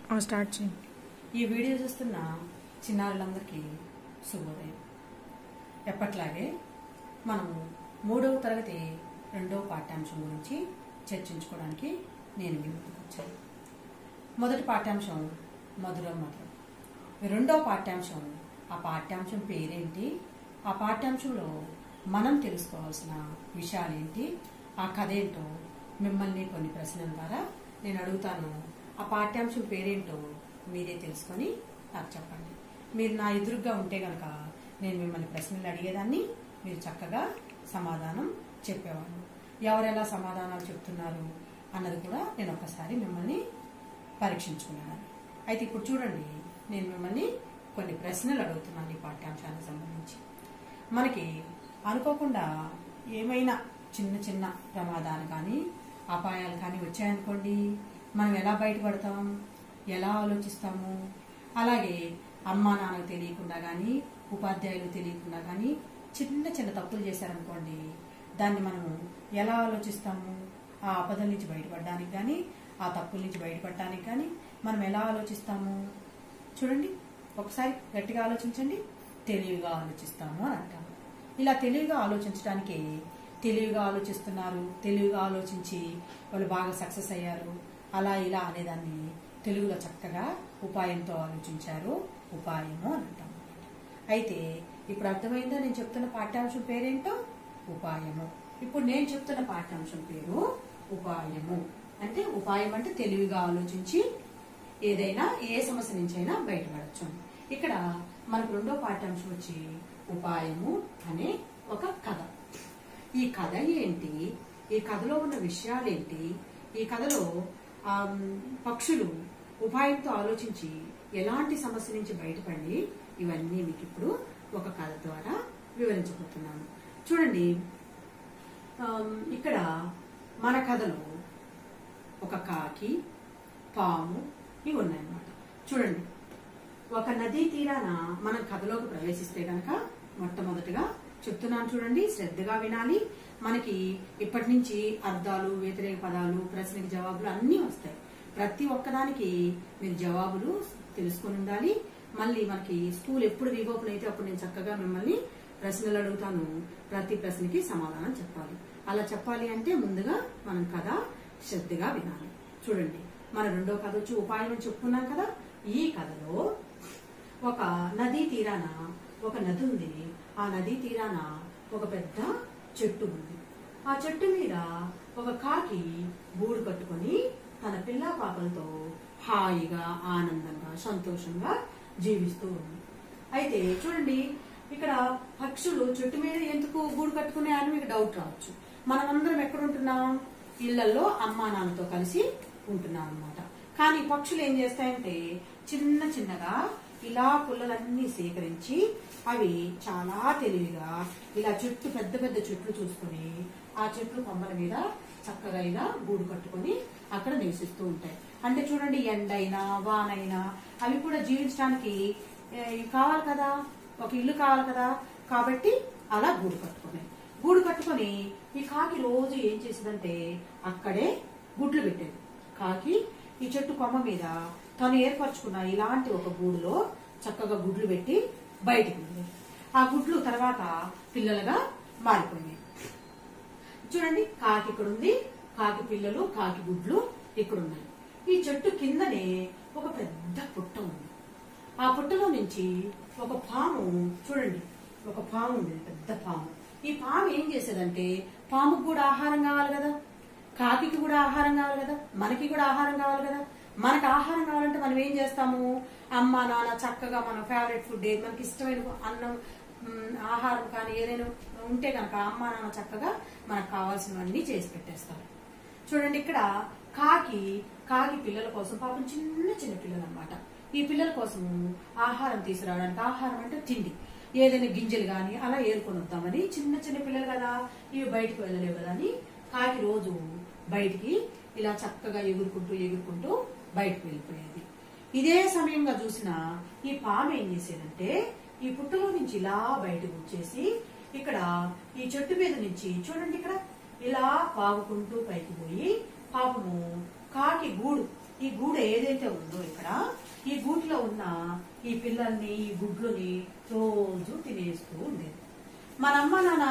ఆ, స్టార్ట్ చేయి ఈ వీడియో చూస్తున్న చిన్నారులందరికీ శుభోదయం ఎప్పట్లాగే మనము మూడవ తరగతి రెండవ పాఠ్యాంశం గురించి చర్చించుకోవడానికి నేను మీ ముందుకు వచ్చాను మొదటి పాఠ్యాంశం మధురం మధురం రెండవ పాఠ్యాంశం ఆ పాఠ్యాంశం పేరేంటి ఆ పాఠ్యాంశంలో మనం తెలుసుకోవాల్సిన విషయాలేంటి ఆ కథ ఏంటో మిమ్మల్ని కొన్ని ప్రశ్నల ద్వారా నేను అడుగుతాను ఆ పాఠ్యాంశం పేరేంటో మీరే తెలుసుకొని నాకు చెప్పండి మీరు నా ఎదురుగా ఉంటే గనక నేను మిమ్మల్ని ప్రశ్నలు అడిగేదాన్ని మీరు చక్కగా సమాధానం చెప్పేవాళ్ళు ఎవరెలా సమాధానాలు చెప్తున్నారు అన్నది కూడా నేను ఒక్కసారి మిమ్మల్ని పరీక్షించుకున్నాను అయితే ఇప్పుడు చూడండి నేను మిమ్మల్ని కొన్ని ప్రశ్నలు అడుగుతున్నాను ఈ పాఠ్యాంశానికి సంబంధించి మనకి అనుకోకుండా ఏమైనా చిన్న చిన్న ప్రమాదాలు కానీ అపాయాలు కానీ వచ్చాయనుకోండి మనం ఎలా బయటపడతాం ఎలా ఆలోచిస్తాము అలాగే అమ్మా నాన్నకు తెలియకుండా కానీ ఉపాధ్యాయులు తెలియకుండా కానీ చిన్న చిన్న తప్పులు చేశారనుకోండి దాన్ని మనము ఎలా ఆలోచిస్తాము ఆ ఆపదల నుంచి బయటపడడానికి కానీ ఆ తప్పుల నుంచి బయటపడడానికి కానీ మనం ఎలా ఆలోచిస్తాము చూడండి ఒకసారి గట్టిగా ఆలోచించండి తెలివిగా ఆలోచిస్తాము అని అంటాము ఇలా తెలివిగా ఆలోచించడానికి తెలివిగా ఆలోచిస్తున్నారు తెలివిగా ఆలోచించి వాళ్ళు బాగా సక్సెస్ అయ్యారు అలా ఇలా అనేదాన్ని తెలుగులో చక్కగా ఉపాయంతో ఆలోచించారు ఉపాయము అని అంటాం అయితే ఇప్పుడు అర్థమైందా నేను చెప్తున్న పాఠ్యాంశం పేరేంటో ఉపాయము ఇప్పుడు నేను చెప్తున్న పాఠ్యాంశం పేరు ఉపాయము అంటే ఉపాయం అంటే తెలివిగా ఆలోచించి ఏదైనా ఏ సమస్య నుంచైనా బయటపడచ్చు ఇక్కడ మనకు రెండో పాఠ్యాంశం వచ్చి ఉపాయము అనే ఒక కథ ఈ కథ ఏంటి ఈ కథలో ఉన్న విషయాలేంటి ఈ కథలో ఆ, పక్షులు ఉపాయంతో ఆలోచించి ఎలాంటి సమస్య నుంచి బయటపడి ఇవన్నీ మీకు ఇప్పుడు ఒక కథ ద్వారా వివరించబోతున్నాను చూడండి ఆ, ఇక్కడ మన కథలో ఒక కాకి పాము ఇవి ఉన్నాయన్నమాట చూడండి ఒక నదీ తీరాన మనం కథలోకి ప్రవేశిస్తే గనక మొట్టమొదటిగా చెప్తున్నాను చూడండి శ్రద్ధగా వినాలి మనకి ఇప్పటి నుంచి అర్థాలు వ్యతిరేక పదాలు ప్రశ్నకి జవాబులు అన్నీ వస్తాయి ప్రతి ఒక్కదానికి మీరు జవాబులు తెలుసుకొని ఉండాలి మళ్ళీ మనకి స్కూల్ ఎప్పుడు రీఓపెన్ అయితే అప్పుడు నేను చక్కగా మిమ్మల్ని ప్రశ్నలు అడుగుతాను ప్రతి ప్రశ్నకి సమాధానం చెప్పాలి అలా చెప్పాలి అంటే ముందుగా మనం కథ శ్రద్ధగా వినాలి చూడండి మన రెండో కథ వచ్చి ఉపాయం అని చెప్పుకున్నాం కదా ఈ కథలో ఒక నదీ తీరాన ఒక నది ఉంది ఆ నదీ తీరాన ఒక పెద్ద చెట్టు ఉంది ఆ చెట్టు మీద ఒక కాకి గూడు కట్టుకొని తన పిల్ల పాపలతో హాయిగా ఆనందంగా సంతోషంగా జీవిస్తూ ఉంది అయితే చూడండి ఇక్కడ పక్షులు చెట్టు మీద ఎందుకు గూడు కట్టుకునే అని మీకు డౌట్ రావచ్చు మనమందరం ఎక్కడ ఉంటున్నాం ఇళ్లలో అమ్మా నాన్నతో కలిసి ఉంటున్నాం అన్నమాట కానీ పక్షులు ఏం చేస్తాయంటే చిన్న చిన్నగా ఇలా పుల్లలన్నీ సేకరించి అవి చాలా తెలివిగా ఇలా చెట్టు పెద్ద పెద్ద చెట్లు చూసుకుని ఆ చెట్లు కొమ్మల మీద చక్కగా ఇలా గూడు కట్టుకొని అక్కడ నివసిస్తూ ఉంటాయి అంటే చూడండి ఎండైనా వానైనా అవి కూడా జీవించడానికి ఏ, కావాలి కదా ఒక ఇల్లు కావాలి కదా కాబట్టి అలా గూడు కట్టుకున్నాయి గూడు కట్టుకొని ఈ కాకి రోజు ఏం చేసేదంటే అక్కడే గుడ్లు పెట్టేది కాకి ఈ చెట్టు కొమ్మ మీద తను ఏర్పరచుకున్న ఇలాంటి ఒక గూడులో చక్కగా గుడ్లు పెట్టి బయటికి వెళ్ళేది ఆ గుడ్లు తర్వాత పిల్లలుగా మారిపోయినాయి చూడండి కాకి ఇక్కడ ఉంది కాకి పిల్లలు కాకి గుడ్లు ఇక్కడ ఉన్నాయి ఈ చెట్టు కిందనే ఒక పెద్ద పుట్ట ఉంది ఆ పుట్టలో నుంచి ఒక పాము చూడండి ఒక పాము ఉంది పెద్ద పాము ఈ పాము ఏం చేసేదంటే పాముకు కూడా ఆహారం కావాలి కదా కాకికి కూడా ఆహారం కావాలి కదా మనకి కూడా ఆహారం కావాలి కదా మనకి ఆహారం కావాలంటే మనం ఏం చేస్తాము అమ్మ నాన్న చక్కగా మన ఫేవరెట్ ఫుడ్ ఏది మనకి ఇష్టమైన అన్నం మ్, ఆహారం కానీ ఏదైనా ఉంటే కనుక అమ్మ నాన్న చక్కగా మనకు కావాల్సినవన్నీ చేసి పెట్టేస్తారు చూడండి ఇక్కడ కాకి కాకి పిల్లల కోసం పాపం చిన్న చిన్న పిల్లలు అనమాట ఈ పిల్లల కోసం ఆహారం తీసుకురావడానికి ఆహారం అంటే తిండి ఏదైనా గింజలు గాని అలా ఏరుకొని వద్దామని చిన్న చిన్న పిల్లలు కదా ఇవి బయటకు వెళ్ళలేవు కదా అని కాకి రోజు బయటికి ఇలా చక్కగా ఎగురుకుంటూ ఎగురుకుంటూ బయటకు వెళ్ళిపోయేది ఇదే సమయంగా చూసిన ఈ పాము ఏం చేసేదంటే ఈ పుట్టలో నుంచి ఇలా బయటకు వచ్చేసి ఇక్కడ ఈ చెట్టు మీద నుంచి చూడండి ఇక్కడ ఇలా పాగుకుంటూ పైకి పోయి పాపము కాకి గూడు ఈ గూడు ఏదైతే ఉందో ఇక్కడ ఈ గూటిలో ఉన్న ఈ పిల్లల్ని ఈ గుడ్లని రోజు తినేస్తూ ఉండేది మన అమ్మ నాన్న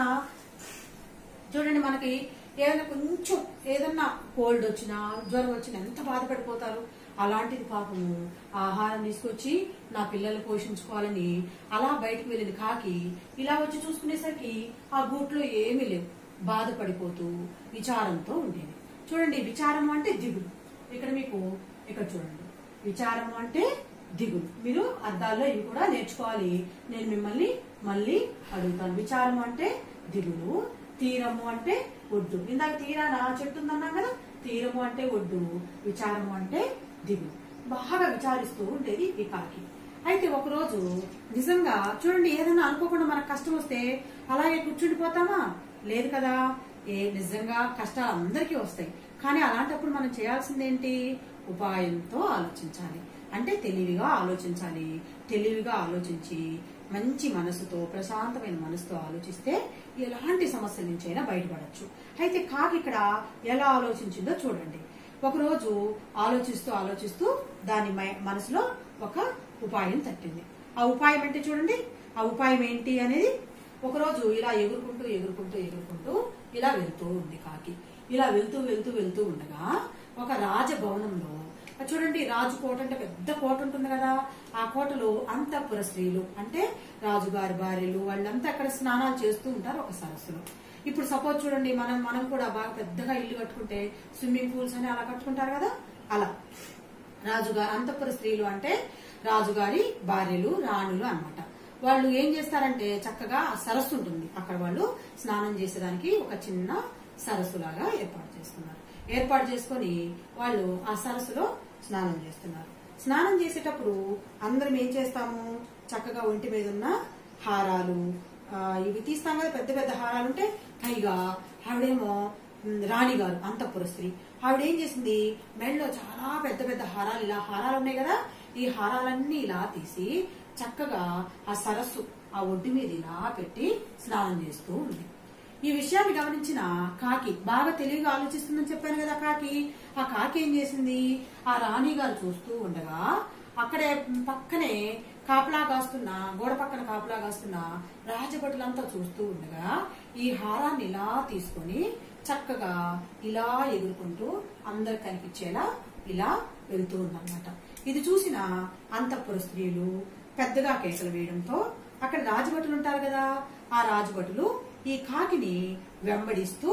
చూడండి మనకి ఏదైనా కొంచెం ఏదన్నా కోల్డ్ వచ్చినా జ్వరం వచ్చినా ఎంత బాధపడిపోతారు అలాంటిది పాపము ఆహారం తీసుకొచ్చి నా పిల్లల్ని పోషించుకోవాలని అలా బయటకు వెళ్ళిన కాకి ఇలా వచ్చి చూసుకునేసరికి ఆ గూట్లో ఏమీ లేవు బాధపడిపోతూ విచారంతో ఉండేది చూడండి విచారం అంటే దిగులు ఇక్కడ మీకు ఇక్కడ చూడండి విచారం అంటే దిగులు మీరు అర్థాల్లో ఇవి కూడా నేర్చుకోవాలి నేను మిమ్మల్ని మళ్ళీ అడుగుతాను విచారం అంటే దిగులు తీరము అంటే ఒడ్డు ఇందాక తీరాన చెట్టు ఉందన్నా కదా తీరము అంటే ఒడ్డు విచారము అంటే దిగులు బాగా విచారిస్తూ ఉండేది ఈ కాకి అయితే ఒకరోజు నిజంగా చూడండి ఏదైనా అనుకోకుండా మనకు కష్టం వస్తే అలాగే కూర్చుండిపోతామా లేదు కదా ఏ నిజంగా కష్టాలు అందరికీ వస్తాయి కానీ అలాంటప్పుడు మనం చేయాల్సింది ఏంటి ఉపాయంతో ఆలోచించాలి అంటే తెలివిగా ఆలోచించాలి తెలివిగా ఆలోచించి మంచి మనసుతో ప్రశాంతమైన మనసుతో ఆలోచిస్తే ఎలాంటి సమస్యల నుంచైనా బయటపడచ్చు అయితే కాకి ఇక్కడ ఎలా ఆలోచించిందో చూడండి ఒకరోజు ఆలోచిస్తూ ఆలోచిస్తూ దాని మై- మనసులో ఒక ఉపాయం తట్టింది ఆ ఉపాయం అంటే చూడండి ఆ ఉపాయం ఏంటి అనేది ఒకరోజు ఇలా ఎగురుకుంటూ ఎగురుకుంటూ ఎగురుకుంటూ ఇలా వెళ్తూ ఉంది కాకి ఇలా వెళ్తూ వెళ్తూ వెళ్తూ ఉండగా ఒక రాజభవనంలో ఆ చూడండి రాజు కోట అంటే పెద్ద కోట ఉంటుంది కదా ఆ కోటలో అంతఃపుర స్త్రీలు అంటే రాజుగారి భార్యలు వాళ్ళంతా అక్కడ స్నానాలు చేస్తూ ఉంటారు ఒక సరస్సులో ఇప్పుడు సపోజ్ చూడండి మనం మనం కూడా బాగా పెద్దగా ఇల్లు కట్టుకుంటే స్విమ్మింగ్ పూల్స్ అని అలా కట్టుకుంటారు కదా అలా రాజుగారి అంతఃపుర స్త్రీలు అంటే రాజుగారి భార్యలు రాణులు అన్నమాట వాళ్ళు ఏం చేస్తారంటే చక్కగా ఆ సరస్సు ఉంటుంది అక్కడ వాళ్ళు స్నానం చేసేదానికి ఒక చిన్న సరస్సు లాగా ఏర్పాటు చేసుకున్నారు ఏర్పాటు చేసుకొని వాళ్ళు ఆ సరస్సులో స్నానం చేస్తున్నారు స్నానం చేసేటప్పుడు అందరం ఏం చేస్తాము చక్కగా ఒంటి మీద ఉన్న హారాలు ఆ, ఇవి తీస్తాం కదా పెద్ద పెద్ద హారాలు ఉంటే పైగా ఆవిడేమో ఉమ్, రాణిగారు అంతఃపుర స్త్రీ ఆవిడ ఏం చేసింది మెడలో చాలా పెద్ద పెద్ద హారాలు ఇలా హారాలు ఉన్నాయి కదా ఈ హారాలన్నీ ఇలా తీసి చక్కగా ఆ సరస్సు ఆ ఒడ్డు మీద ఇలా పెట్టి స్నానం చేస్తూ ఉంది ఈ విషయాన్ని గమనించిన కాకి బాగా తెలివిగా ఆలోచిస్తుందని చెప్పాను కదా కాకి ఆ కాకి ఏం చేసింది ఆ రాణి గారు చూస్తూ ఉండగా అక్కడే పక్కనే కాపలా కాస్తున్న గోడ పక్కన కాపలా కాస్తున్న రాజభటులంతా చూస్తూ ఉండగా ఈ హారాన్ని ఇలా తీసుకొని చక్కగా ఇలా ఎగురుకుంటూ అందరు కనిపించేలా ఇలా వెళ్తూ ఉందన్నమాట ఇది చూసిన అంతఃపుర స్త్రీలు పెద్దగా కేకలు వేయడంతో అక్కడ రాజభటులు ఉంటారు కదా ఆ రాజభటులు ఈ కాకిని వెంబడిస్తూ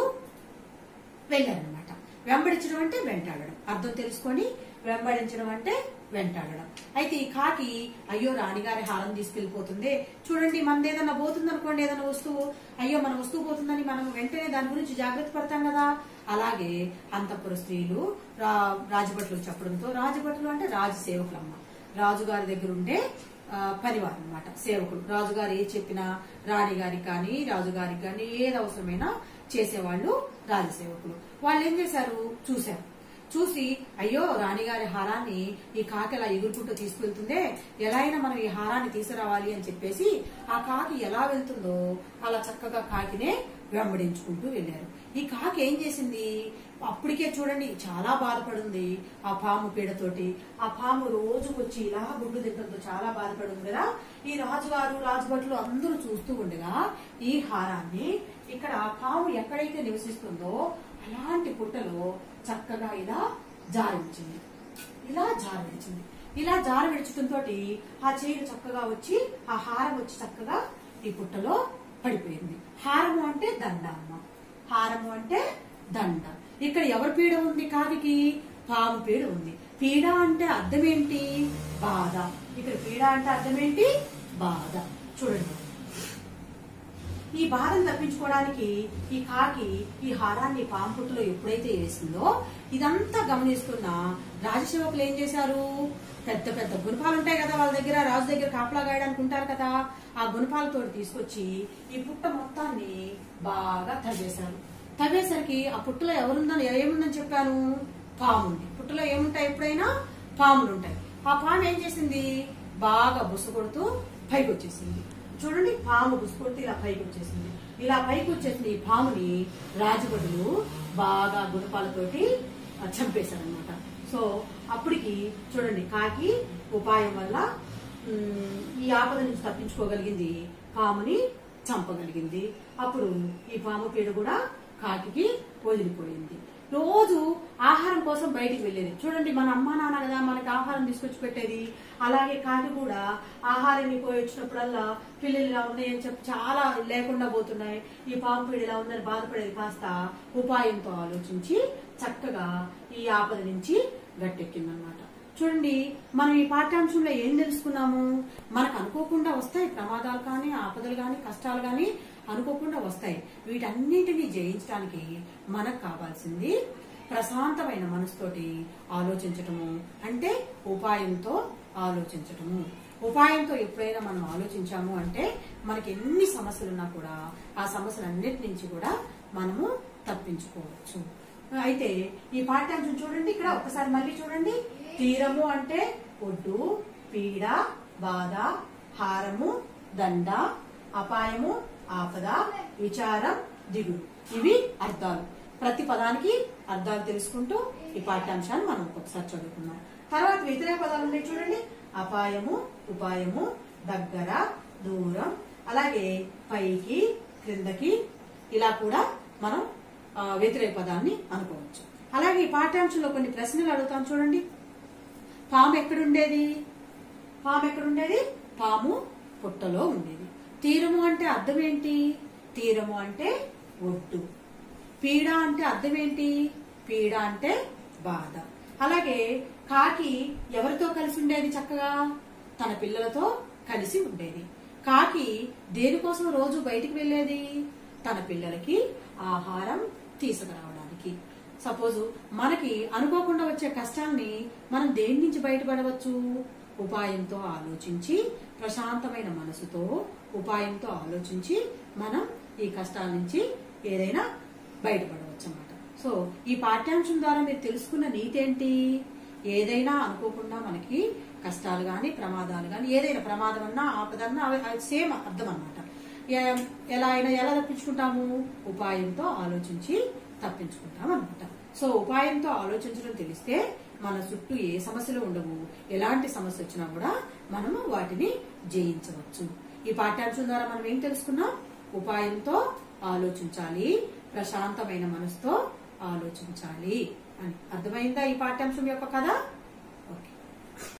వెళ్ళారనమాట వెంబడించడం అంటే వెంటాడడం అర్థం తెలుసుకొని వెంబడించడం అంటే వెంటాడడం అయితే ఈ కాకి అయ్యో రాణిగారి హారం తీసుకెళ్లిపోతుంది చూడండి మనది ఏదైనా పోతుంది అనుకోండి ఏదైనా వస్తువు అయ్యో మన వస్తువు పోతుందని మనం వెంటనే దాని గురించి జాగ్రత్త పడతాం కదా అలాగే అంతఃపుర స్త్రీలు రా రాజభట్లు చెప్పడంతో రాజభట్లు అంటే రాజసేవకులమ్మ రాజుగారి దగ్గర ఉండే ఆ, పనివారు అనమాట సేవకులు రాజుగారు ఏ చెప్పినా రాణిగారికి కానీ రాజుగారికి కానీ ఏది అవసరమైనా చేసేవాళ్ళు రాజసేవకులు వాళ్ళు ఏం చేశారు చూశారు చూసి అయ్యో రాణిగారి హారాన్ని ఈ కాకి అలా ఎగురుకుంటూ తీసుకెళ్తుందే ఎలా అయినా మనం ఈ హారాన్ని తీసుకురావాలి అని చెప్పేసి ఆ కాకి ఎలా వెళ్తుందో అలా చక్కగా కాకినే వెంబడించుకుంటూ వెళ్ళారు ఈ కాకి ఏం చేసింది అప్పటికే చూడండి చాలా బాధపడింది ఆ పాము పీడతోటి ఆ పాము రోజు వచ్చి ఇలా గుడ్డు తింటంతో చాలా బాధపడింది కదా ఈ రాజుగారు రాజుభట్లు అందరూ చూస్తూ ఉండగా ఈ హారాన్ని ఇక్కడ ఆ పాము ఎక్కడైతే నివసిస్తుందో అలాంటి పుట్టలో చక్కగా ఇలా జారించింది ఇలా జార విడిచింది ఇలా జార విడిచడంతో ఆ చైన్ చక్కగా వచ్చి ఆ హారం వచ్చి చక్కగా ఈ పుట్టలో పడిపోయింది హారము అంటే దండ అమ్మ హారము అంటే దండ ఇక్కడ ఎవరి పీడ ఉంది కాకికి పాము పీడ ఉంది పీడ అంటే అర్థం ఏంటి బాధ ఇక్కడ పీడ అంటే అర్థం ఏంటి బాధ చూడండి ఈ బాధను తప్పించుకోవడానికి ఈ కాకి ఈ హారాన్ని పాంపుట్టులో ఎప్పుడైతే వేసిందో ఇదంతా గమనిస్తున్న రాజసేవకులు ఏం చేశారు పెద్ద పెద్ద గుణపాలు ఉంటాయి కదా వాళ్ళ దగ్గర రాజు దగ్గర కాపలా గాయడానికి ఉంటారు కదా ఆ గుణపాలతో తీసుకొచ్చి ఈ పుట్ట మొత్తాన్ని బాగా తవ్వేశారు తవ్వేసరికి ఆ పుట్టలో ఎవరుందని ఏముందని చెప్పాను పాము ఉంది పుట్టలో ఏముంటాయి ఎప్పుడైనా పాములు ఉంటాయి ఆ పాము ఏం చేసింది బాగా బుస కొడుతూ పైకి వచ్చేసింది చూడండి పాము బుసుకొట్టి ఇలా పైకి వచ్చేసింది ఇలా పైకి వచ్చేసిన ఈ పాముని రాజభటులు బాగా గుణపాలతోటి చంపేశారనమాట సో అప్పటికి చూడండి కాకి ఉపాయం వల్ల ఉమ్, ఈ ఆపద నుంచి తప్పించుకోగలిగింది పాముని చంపగలిగింది అప్పుడు ఈ పాము పీడ కూడా కాకికి వదిలిపోయింది రోజు ఆహారం కోసం బయటికి వెళ్ళేది చూడండి మన అమ్మా నాన్న కదా మనకి ఆహారం తీసుకొచ్చి పెట్టేది అలాగే కాకి కూడా ఆహారం పోయి వచ్చినప్పుడల్లా పిల్లలు ఇలా ఉన్నాయని చెప్పి చాలా లేకుండా పోతున్నాయి ఈ పాము పీడ ఇలా ఉందని బాధపడేది కాస్త ఉపాయంతో ఆలోచించి చక్కగా ఈ ఆపద నుంచి గట్టెక్కిందనమాట చూడండి మనం ఈ పాఠ్యాంశంలో ఏం తెలుసుకున్నాము మనకు అనుకోకుండా వస్తాయి ప్రమాదాలు కానీ ఆపదలు కానీ కష్టాలు కానీ అనుకోకుండా వస్తాయి వీటన్నిటిని జయించడానికి మనకు కావాల్సింది ప్రశాంతమైన మనసుతోటి ఆలోచించటము అంటే ఉపాయంతో ఆలోచించటము ఉపాయంతో ఎప్పుడైనా మనం ఆలోచించాము అంటే మనకి ఎన్ని సమస్యలు ఉన్నా కూడా ఆ సమస్యలన్నిటి నుంచి కూడా మనము తప్పించుకోవచ్చు అయితే ఈ పాఠ్యాంశం చూడండి ఇక్కడ ఒకసారి మళ్ళీ చూడండి తీరము అంటే ఒడ్డు పీడ బాధ హారము దండ అపాయము ఆపద విచారం దిగుడు ఇవి అర్థాలు ప్రతి పదానికి అర్థాలు తెలుసుకుంటూ ఈ పాఠ్యాంశాన్ని మనం ఒకసారి చదువుకుందాం తర్వాత వ్యతిరేక పదాలు ఉన్నాయి చూడండి అపాయము ఉపాయము దగ్గర దూరం అలాగే పైకి క్రిందకి ఇలా కూడా మనం ఆ, వ్యతిరేక పదాన్ని అనుకోవచ్చు అలాగే ఈ పాఠ్యాంశంలో కొన్ని ప్రశ్నలు అడుగుతాం చూడండి పాము ఎక్కడుండేది పాము ఎక్కడుండేది పాము పుట్టలో ఉండేది తీరము అంటే అర్థం ఏంటి తీరము అంటే ఒడ్డు పీడ అంటే అర్థం ఏంటి పీడ అంటే బాధ అలాగే కాకి ఎవరితో కలిసి ఉండేది చక్కగా తన పిల్లలతో కలిసి ఉండేది కాకి దేనికోసం రోజు బయటికి వెళ్ళేది తన పిల్లలకి ఆహారం తీసుకురావడానికి సపోజ్ మనకి అనుకోకుండా వచ్చే కష్టాల్ని మనం దేని నుంచి బయటపడవచ్చు ఉపాయంతో ఆలోచించి ప్రశాంతమైన మనసుతో ఉపాయంతో ఆలోచించి మనం ఈ కష్టాల నుంచి ఏదైనా బయటపడవచ్చు అన్నమాట సో ఈ పాఠ్యాంశం ద్వారా మీరు తెలుసుకున్న నీతి ఏంటి ఏదైనా అనుకోకుండా మనకి కష్టాలు గాని ప్రమాదాలు గాని ఏదైనా ప్రమాదం అన్నా ఆపదన్నా అవి సేమ్ అర్థం అన్నమాట ఎ- ఎలా అయినా ఎలా తప్పించుకుంటాము ఉపాయంతో ఆలోచించి తప్పించుకుంటాం అనమాట సో ఉపాయంతో ఆలోచించడం తెలిస్తే మన చుట్టూ ఏ సమస్యలు ఉండవు ఎలాంటి సమస్య వచ్చినా కూడా మనము వాటిని జయించవచ్చు ఈ పాఠ్యాంశం ద్వారా మనం ఏం తెలుసుకున్నాం ఉపాయంతో ఆలోచించాలి ప్రశాంతమైన మనసుతో ఆలోచించాలి అని అర్థమైందా ఈ పాఠ్యాంశం యొక్క కథ